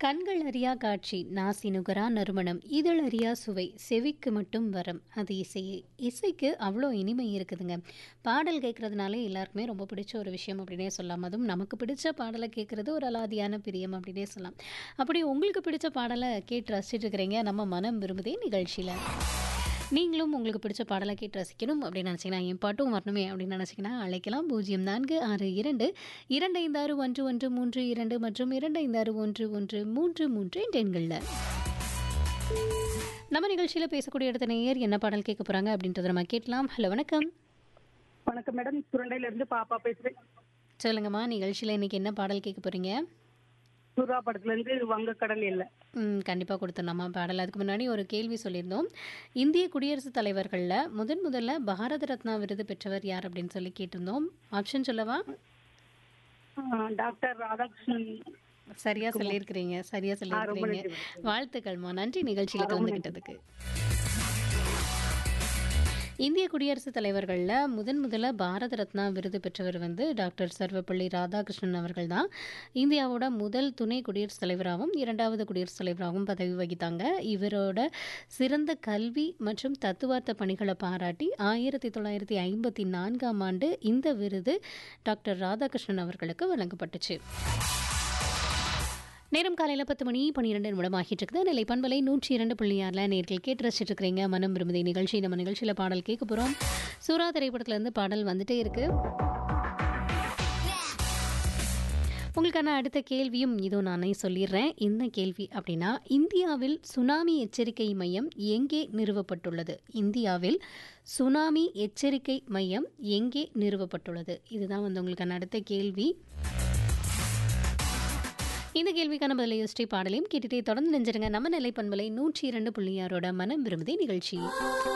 கண்கள் அறியா காட்சி நாசி நுகரா நறுமணம் இதழ் அறியா சுவை செவிக்கு மட்டும் வரம் அது இசையே இசைக்கு அவ்வளோ இனிமை இருக்குதுங்க பாடல் கேட்குறதுனாலே எல்லாருக்குமே ரொம்ப பிடிச்ச ஒரு விஷயம் அப்படின்னே சொல்லலாம் அதுவும் நமக்கு பிடிச்ச பாடலை கேட்குறது ஒரு அலாதியான பிரியம் அப்படின்னே சொல்லலாம் அப்படி உங்களுக்கு பிடிச்ச பாடலை கேட்டு ரசிச்சுட்டு இருக்கிறீங்க நம்ம மனம் விரும்புதே நிகழ்ச்சியில் நீங்களும் உங்களுக்கு பிடிச்ச பாடலை கேட்டு ரசிக்கணும் அப்படின்னு நினச்சிங்கன்னா என் பாட்டும் வரணுமே அப்படின்னு நினச்சிங்கன்னா அழைக்கலாம் பூஜ்ஜியம் நான்கு ஆறு இரண்டு இரண்டு ஐந்து ஆறு ஒன்று ஒன்று மூன்று இரண்டு மற்றும் இரண்டு ஐந்து ஆறு ஒன்று ஒன்று மூன்று மூன்று என்ற எண்களில் நம்ம நிகழ்ச்சியில் பேசக்கூடிய இடத்த நேயர் என்ன பாடல் கேட்க போகிறாங்க அப்படின்றத நம்ம கேட்கலாம் ஹலோ வணக்கம் வணக்கம் மேடம் சுரண்டையில இருந்து பாப்பா பேசுறேன் சொல்லுங்கம்மா நிகழ்ச்சியில் இன்னைக்கு என்ன பாடல் கேட்க போகிறீங்க சுறா படத்துல இருந்து வங்கக்கடல் இல்லை ம் கண்டிப்பாக கொடுத்துடலாமா பாடல் அதுக்கு முன்னாடி ஒரு கேள்வி சொல்லியிருந்தோம் இந்திய குடியரசுத் தலைவர்களில் முதன் முதல்ல பாரத ரத்னா விருது பெற்றவர் யார் அப்படின்னு சொல்லி கேட்டிருந்தோம் ஆப்ஷன் சொல்லவா டாக்டர் ராதாகிருஷ்ணன் சரியா சொல்லியிருக்கிறீங்க சரியா சொல்லியிருக்கிறீங்க நன்றி. வாழ்த்துக்கள்மா நன்றி நிகழ்ச்சியில் கலந்துக்கிட்டதுக்கு இந்திய குடியரசுத் தலைவர்களில் முதன் முதல்ல பாரத ரத்னா விருது பெற்றவர் வந்து டாக்டர் சர்வப்பள்ளி ராதாகிருஷ்ணன் அவர்கள் தான் இந்தியாவோட முதல் துணை குடியரசுத் தலைவராகவும் இரண்டாவது குடியரசுத் தலைவராகவும் பதவி வகித்தாங்க இவரோட சிறந்த கல்வி மற்றும் தத்துவார்த்த பணிகளை பாராட்டி ஆயிரத்தி தொள்ளாயிரத்தி ஐம்பத்தி நான்காம் ஆண்டு இந்த விருது டாக்டர் ராதாகிருஷ்ணன் அவர்களுக்கு வழங்கப்பட்டுச்சு நேரம் காலையில் பத்து மணி பன்னிரெண்டு நிமிடம் ஆகிட்டு இருக்குது நிலை பண்பலை நூற்றி இரண்டு புள்ளி ஆறில் நேர்கள் கேட்டு ரசிச்சுட்டு இருக்கிறீங்க மனம் விரும்புதை நிகழ்ச்சி நம்ம நிகழ்ச்சியில் பாடல் கேட்க போகிறோம் சூரா திரைப்படத்துலேருந்து பாடல் வந்துட்டே இருக்கு உங்களுக்கான அடுத்த கேள்வியும் இதோ நானே சொல்லிடுறேன் என்ன கேள்வி அப்படின்னா இந்தியாவில் சுனாமி எச்சரிக்கை மையம் எங்கே நிறுவப்பட்டுள்ளது இந்தியாவில் சுனாமி எச்சரிக்கை மையம் எங்கே நிறுவப்பட்டுள்ளது இதுதான் வந்து உங்களுக்கான அடுத்த கேள்வி இந்த கேள்விக்கான பதிலை யோசிச்சு பாடலையும் கேட்டுட்டே தொடர்ந்து நெஞ்சிருங்க நம்ம நிலை பண்பலை நூற்றி இரண்டு புள்ளி ஆறோட மனம் விரும்புதே நிகழ்ச்சி